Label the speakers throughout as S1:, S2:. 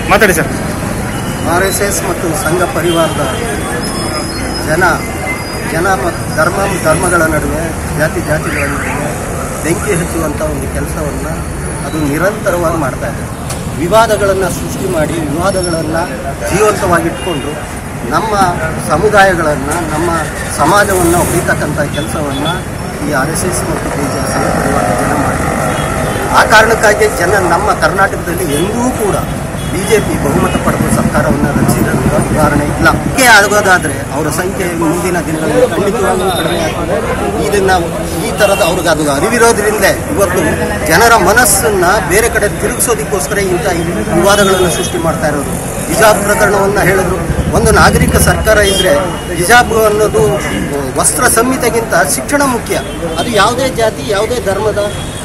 S1: ಮಾತಾಡಿ sir
S2: R S S ಮತ್ತು ಸಂಘ ಪರಿವಾರದ ಜನ ಜನ ಮತ್ತು ಧರ್ಮ ಧರ್ಮಗಳ ನಡುವೆ ಜಾತಿ ಜಾತಿಗಳ ನಡುವೆ ಬೆಂಕಿ ಹಚ್ಚುವಂಥ ಒಂದು ಕೆಲಸವನ್ನು ಅದು ನಿರಂತರವಾಗಿ ಮಾಡ್ತಾ ಇದೆ ವಿವಾದಗಳನ್ನು ಸೃಷ್ಟಿ ಮಾಡಿ ವಿವಾದಗಳನ್ನು ಜೀವಂತವಾಗಿಟ್ಕೊಂಡು ನಮ್ಮ ಸಮುದಾಯಗಳನ್ನು ನಮ್ಮ ಸಮಾಜವನ್ನು ಹೊಡಿತಕ್ಕಂಥ ಕೆಲಸವನ್ನು ಈ ಆರ್ ಎಸ್ ಎಸ್ ಮತ್ತು ಬಿ ಜೆ ಸಂಘ ಪರಿವಾರದ ಜನ ಮಾಡ್ತಾರೆ ಆ ಕಾರಣಕ್ಕಾಗಿ ಜನ ನಮ್ಮ ಕರ್ನಾಟಕದಲ್ಲಿ ಎಂದೂ ಕೂಡ ಬಿ ಜೆ ಪಿ ಬಹುಮತ ಪಡೆದು ಸರ್ಕಾರವನ್ನು ರಚಿಸಿದಂಥ ಉದಾಹರಣೆ ಇಲ್ಲ ಹೀಗೆ ಆಗೋದಾದರೆ ಅವರ ಸಂಖ್ಯೆ ಮುಂದಿನ ದಿನಗಳಲ್ಲಿ ಖಂಡಿತವಾಗ್ಲೂ ಕಡಿಮೆ ಆಗ್ತದೆ ಇದನ್ನ ಈ ಥರದ ಅವ್ರಿಗೆ ಅದು ಅರಿವಿರೋದ್ರಿಂದ ಇವತ್ತು ಜನರ ಮನಸ್ಸನ್ನು ಬೇರೆ ಕಡೆ ತಿರುಗಿಸೋದಕ್ಕೋಸ್ಕರ ಇಂಥ ಈ ವಿವಾದಗಳನ್ನು ಸೃಷ್ಟಿ ಮಾಡ್ತಾ ಇರೋದು ಹಿಜಾಬ್ ಪ್ರಕರಣವನ್ನು ಹೇಳಿದ್ರು ಒಂದು ನಾಗರಿಕ ಸರ್ಕಾರ ಇದ್ದರೆ ಹಿಜಾಬ್ ಅನ್ನೋದು ವಸ್ತ್ರ ಸಂಹಿತೆಗಿಂತ ಶಿಕ್ಷಣ ಮುಖ್ಯ ಅದು ಯಾವುದೇ ಜಾತಿ ಯಾವುದೇ ಧರ್ಮದ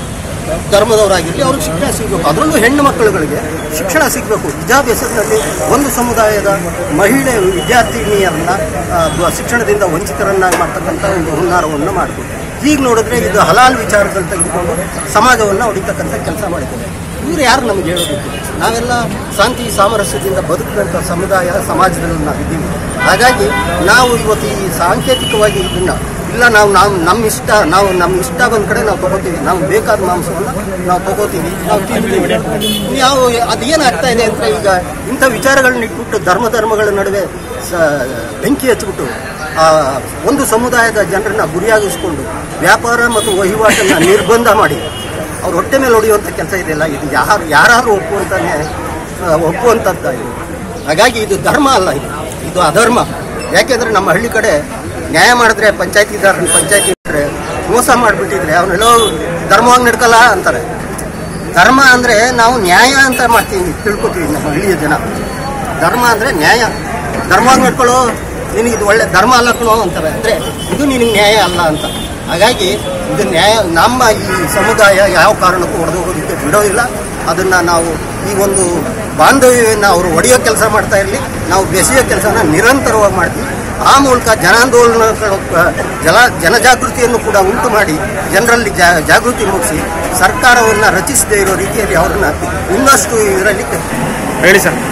S2: ಧರ್ಮದವರಾಗಿರಲಿ ಅವ್ರಿಗೆ ಶಿಕ್ಷಣ ಸಿಗಬೇಕು ಅದರಲ್ಲೂ ಹೆಣ್ಣು ಮಕ್ಕಳುಗಳಿಗೆ ಶಿಕ್ಷಣ ಸಿಗಬೇಕು ಹಿಜಾಬ್ ಹೆಸರಿನಲ್ಲಿ ಒಂದು ಸಮುದಾಯದ ಮಹಿಳೆ ವಿದ್ಯಾರ್ಥಿನಿಯರನ್ನ ಆ, ದ್ವ- ಶಿಕ್ಷಣದಿಂದ ವಂಚಿತರನ್ನಾಗಿ ಮಾಡ್ತಕ್ಕಂಥ ಒಂದು ಹುನ್ನಾರವನ್ನು ಮಾಡಬೇಕು ಹೀಗೆ ನೋಡಿದ್ರೆ ಇದು ಹಲಾಲ್ ವಿಚಾರದಲ್ಲಿ ತೆಗೆದುಕೊಂಡು ಸಮಾಜವನ್ನು ಹೊಡಿತಕ್ಕಂಥ ಕೆಲಸ ಮಾಡಿದ್ದಾರೆ ಇವರು ಯಾರು ನಮ್ಗೆ ಹೇಳೋದಕ್ಕೆ ನಾವೆಲ್ಲ ಶಾಂತಿ ಸಾಮರಸ್ಯದಿಂದ ಬದುಕಿದಂಥ ಸಮುದಾಯ ಸಮಾಜದಲ್ಲಿ ನಾವಿದ್ದೀವಿ ಹಾಗಾಗಿ ನಾವು ಇವತ್ತು ಈ ಸಾಂಕೇತಿಕವಾಗಿ ಇದನ್ನ ಇಲ್ಲ ನಾವು ನಾವು ನಮ್ಮ ಇಷ್ಟ ನಾವು ನಮ್ಮ ಇಷ್ಟ ಬಂದ ಕಡೆ ನಾವು ತಗೋತೀವಿ ನಾವು ಬೇಕಾದ ಮಾಂಸವನ್ನು ನಾವು ತಗೋತೀವಿ ನಾವು ತಿಂತೀವಿ ಯಾವ ಅದು ಏನಾಗ್ತಾ ಇದೆ ಅಂತ ಈಗ ಇಂಥ ವಿಚಾರಗಳನ್ನ ಇಟ್ಬಿಟ್ಟು ಧರ್ಮ ಧರ್ಮಗಳ ನಡುವೆ ಸ ಬೆಂಕಿ ಹಚ್ಚಿಬಿಟ್ಟು ಆ ಒಂದು ಸಮುದಾಯದ ಜನರನ್ನ ಗುರಿಯಾಗಿಸ್ಕೊಂಡು ವ್ಯಾಪಾರ ಮತ್ತು ವಹಿವಾಟನ್ನು ನಿರ್ಬಂಧ ಮಾಡಿ ಅವ್ರ ಹೊಟ್ಟೆ ಮೇಲೆ ಹೊಡೆಯುವಂಥ ಕೆಲಸ ಇದೆಯಲ್ಲ ಇದು ಯಾರು ಯಾರು ಒಪ್ಪುವಂತಾನೆ ಆ, ಒಪ್ಪುವಂಥದ್ದು ಇದು ಹಾಗಾಗಿ ಇದು ಧರ್ಮ ಅಲ್ಲ ಇದು ಇದು ಅಧರ್ಮ ಯಾಕೆಂದ್ರೆ ನಮ್ಮ ಹಳ್ಳಿ ಕಡೆ ನ್ಯಾಯ ಮಾಡಿದ್ರೆ ಪಂಚಾಯತಿದಾರ ಪಂಚಾಯತಿ ಇದ್ರೆ ಮೋಸ ಮಾಡಿಬಿಟ್ಟಿದ್ರೆ ಅವನ್ನೆಲ್ಲೋ ಧರ್ಮವಾಗಿ ನಡ್ಕಲ್ಲ ಅಂತಾರೆ ಧರ್ಮ ಅಂದರೆ ನಾವು ನ್ಯಾಯ ಅಂತ ಮಾಡ್ತೀವಿ ತಿಳ್ಕೊತೀವಿ ನಮ್ಮ ಹಳ್ಳಿಯ ಜನ ಧರ್ಮ ಅಂದರೆ ನ್ಯಾಯ ಧರ್ಮವಾಗಿ ನಡ್ಕೊಳ್ಳೋ ನಿನಗೆ ಇದು ಒಳ್ಳೆ ಧರ್ಮ ಅಲ್ಲ ಕಣೋ ಅಂತಾರೆ ಅಂದರೆ ಇದು ನಿನಗೆ ನ್ಯಾಯ ಅಲ್ಲ ಅಂತ ಹಾಗಾಗಿ ಇದು ನ್ಯಾಯ ನಮ್ಮ ಈ ಸಮುದಾಯ ಯಾವ ಕಾರಣಕ್ಕೂ ಹೊಡೆದೋಗೋದಕ್ಕೆ ಬಿಡೋದಿಲ್ಲ ಅದನ್ನು ನಾವು ಈ ಒಂದು ಬಾಂಧವ್ಯವನ್ನು ಅವರು ಒಡೆಯೋ ಕೆಲಸ ಮಾಡ್ತಾ ಇರಲಿ ನಾವು ಬೆಸೆಯೋ ಕೆಲಸನ ನಿರಂತರವಾಗಿ ಮಾಡ್ತೀವಿ ಆ ಮೂಲಕ ಜನಾಂದೋಲನಗಳು ಜಲ ಜನಜಾಗೃತಿಯನ್ನು ಕೂಡ ಉಂಟು ಮಾಡಿ ಜನರಲ್ಲಿ ಜಾ ಜಾಗೃತಿ ಮೂಡಿಸಿ ಸರ್ಕಾರವನ್ನು ರಚಿಸದೇ ಇರೋ ರೀತಿಯಲ್ಲಿ ಅವರನ್ನ ಇನ್ನಷ್ಟು ಇದರಲ್ಲಿ
S1: ಹೇಳಿ ಸರ್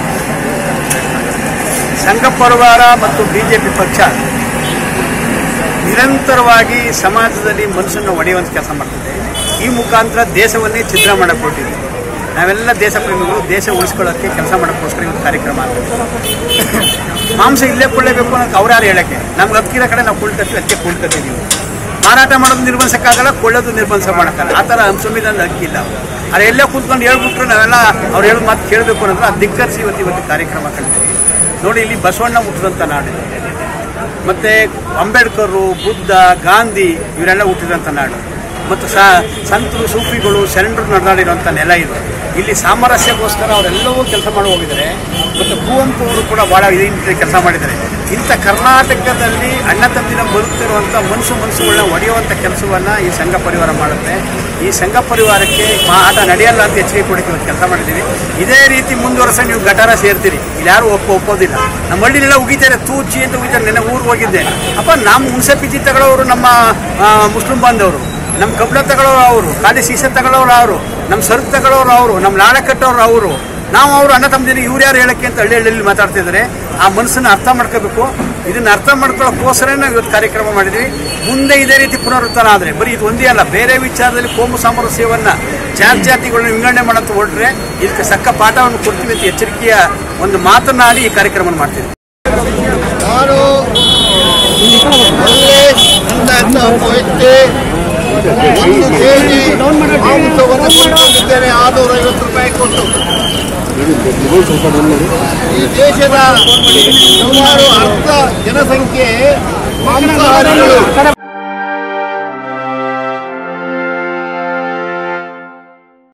S3: ಸಂಘ ಪರಿವಾರ ಮತ್ತು ಬಿಜೆಪಿ ಪಕ್ಷ ನಿರಂತರವಾಗಿ ಸಮಾಜದಲ್ಲಿ ಮನಸ್ಸನ್ನು ಒಡೆಯುವಂಥ ಕೆಲಸ ಮಾಡ್ತಿದೆ ಈ ಮುಖಾಂತರ ದೇಶವನ್ನೇ ಛಿದ್ರ ಮಾಡಕ್ಕೆ ಹೊರಟಿದೆ ನಾವೆಲ್ಲ ದೇಶ ಪ್ರೇಮಿಗಳು ದೇಶ ಉಳಿಸ್ಕೊಳ್ಳೋಕ್ಕೆ ಕೆಲಸ ಮಾಡೋಕ್ಕೋಸ್ಕರ ಇವತ್ತು ಕಾರ್ಯಕ್ರಮ ಆಗ್ತದೆ ಮಾಂಸ ಇಲ್ಲೇ ಕೊಳ್ಳೇಬೇಕು ಅನ್ನೋಕೆ ಅವ್ರು ಯಾರು ಹೇಳಕ್ಕೆ ನಮ್ಗೆ ಅಕ್ಕಿರೋ ಕಡೆ ನಾವು ಕುಳ್ಕತ್ತೀವಿ ಅದಕ್ಕೆ ಕುಳ್ಕತ್ತೀವಿ ಮಾರಾಟ ಮಾಡೋದು ನಿರ್ಬಂಧಕ್ಕಾಗಲ್ಲ ಕೊಳ್ಳೋದು ನಿರ್ಬಂಧ ಮಾಡೋಕ್ಕಲ್ಲ ಆ ಥರ ಸಂವಿಧಾನದ ಹಕ್ಕಿಲ್ಲ ಅದು ಎಲ್ಲೇ ಕೂತ್ಕೊಂಡು ಹೇಳ್ಬಿಟ್ರು ನಾವೆಲ್ಲ ಅವ್ರು ಹೇಳೋ ಮಾತು ಕೇಳಬೇಕು ಅನ್ನೋದು ಅದು ಧಿಕ್ಕರಿಸಿ ಇವತ್ತು ಇವತ್ತು ಕಾರ್ಯಕ್ರಮ ಕಳಿತೀವಿ ನೋಡಿ ಇಲ್ಲಿ ಬಸವಣ್ಣ ಹುಟ್ಟಿದಂಥ ನಾಡು ಇದು. ಮತ್ತೆ ಅಂಬೇಡ್ಕರು ಬುದ್ಧ ಗಾಂಧಿ ಇವರೆಲ್ಲ ಹುಟ್ಟಿದಂಥ ನಾಡು ಮತ್ತು ಸ ಸಂತರು ಸೂಫಿಗಳು ಶರಣರು ನಡೆದಾಡಿರುವಂಥ ನೆಲ ಇದು ಇಲ್ಲಿ ಸಾಮರಸ್ಯಕ್ಕೋಸ್ಕರ ಅವರೆಲ್ಲವೂ ಕೆಲಸ ಮಾಡಿ ಹೋಗಿದ್ದಾರೆ ಮತ್ತು ಕುವೆಂಪು ಅವರು ಕೂಡ ಭಾಳ ಇದರಿಂದ ಕೆಲಸ ಮಾಡಿದ್ದಾರೆ ಇಂಥ ಕರ್ನಾಟಕದಲ್ಲಿ ಅಣ್ಣ ತಮ್ಮಿನ ಬದುಕ್ತಿರುವಂಥ ಮನಸ್ಸು ಮನಸ್ಸುಗಳನ್ನ ಒಡೆಯುವಂಥ ಕೆಲಸವನ್ನು ಈ ಸಂಘ ಪರಿವಾರ ಮಾಡುತ್ತೆ ಈ ಸಂಘ ಪರಿವಾರಕ್ಕೆ ಮಾ- ಆಟ ನಡೆಯಲ್ಲ ಅಂತ ಎಚ್ಚರಿಕೆ ಕೊಡಕ್ಕೆ ಇವತ್ತು ಕೆಲಸ ಮಾಡಿದ್ದೀವಿ ಇದೇ ರೀತಿ ಮುಂದುವರೆಸ ನೀವು ಗಟಾರ ಸೇರ್ತೀರಿ ಇಲ್ಲಿ ಯಾರು ಒಪ್ಪ ಒಪ್ಪೋದಿಲ್ಲ ನಮ್ಮ ಹಳ್ಳಿಲೆಲ್ಲ ಉಗಿತಾರೆ ತೂಚಿ ಅಂತ ಉಗಿತಾರೆ ನೆನ್ನೆ ಊರಿಗೆ ಹೋಗಿದ್ದೆ ಅಪ್ಪ ನಮ್ಮ ಹುಣಸೆ ಪಿಚ್ಚಿ ತಗೊಳ್ಳೋರು ನಮ್ಮ ಆ, ಮುಸ್ಲಿಂ ಬಾಂಧವರು ನಮ್ಮ ಕಬ್ಬಳ ತಗೊಳ್ಳೋರು ಅವರು ಖಾಲಿ ಸೀಸೆ ತಗೊಳ್ಳೋರು ಅವರು ನಮ್ಮ ಸರಕು ತಗೊಳ್ಳೋರು ಅವರು ನಮ್ಮ ಲಾಳೆ ಕಟ್ಟೋರು ಅವರು ನಾವು ಅವರು ಅಣ್ಣ ತಮ್ಮದಿನ ಇವ್ರು ಯಾರು ಹೇಳಕ್ಕೆ ಅಂತ ಹಳ್ಳಿ ಹಳ್ಳಿಯಲ್ಲಿ ಮಾತಾಡ್ತಿದ್ದಾರೆ ಆ ಮನಸ್ಸನ್ನ ಅರ್ಥ ಮಾಡ್ಕೋಬೇಕು ಇದನ್ನ ಅರ್ಥ ಮಾಡ್ಕೊಳ್ಳೋಕ್ಕೋಸ್ಕರ ನಾವು ಇವತ್ತು ಕಾರ್ಯಕ್ರಮ ಮಾಡಿದ್ವಿ ಮುಂದೆ ಇದೇ ರೀತಿ ಪುನರುತ್ಥಾನ ಆದರೆ ಬರೀ ಇದು ಒಂದೇ ಅಲ್ಲ ಬೇರೆ ವಿಚಾರದಲ್ಲಿ ಕೋಮು ಸಾಮರಸ್ಯವನ್ನ ಜಾತಿ ಜಾತಿಗಳನ್ನ ವಿಂಗಡಣೆ ಮಾಡೋಂತ ಹೊರಟ್ರೆ ಇದಕ್ಕೆ ಸಕ್ಕ ಪಾಠವನ್ನು ಕೊಡ್ತೀವಿ ಅಂತ ಎಚ್ಚರಿಕೆಯ ಒಂದು ಮಾತನ್ನಾಡಿ ಈ ಕಾರ್ಯಕ್ರಮ ಮಾಡ್ತೀವಿ
S4: ನಾನು ಒಳ್ಳೆ ಅಂತ ವ್ಯಕ್ತಿ ಒಂದು ಕೆಜಿ ಮಾಂಸವನ್ನು ಕೊಂಡುಕೊಂಡಿದ್ದೇನೆ ಆರುನೂರ ಐವತ್ತು ರೂಪಾಯಿ ಕೊಟ್ಟು ಈ ದೇಶದ ಸುಮಾರು ಅರ್ಧ ಜನಸಂಖ್ಯೆ ಮಾಂಸಾಹಾರಿಗಳು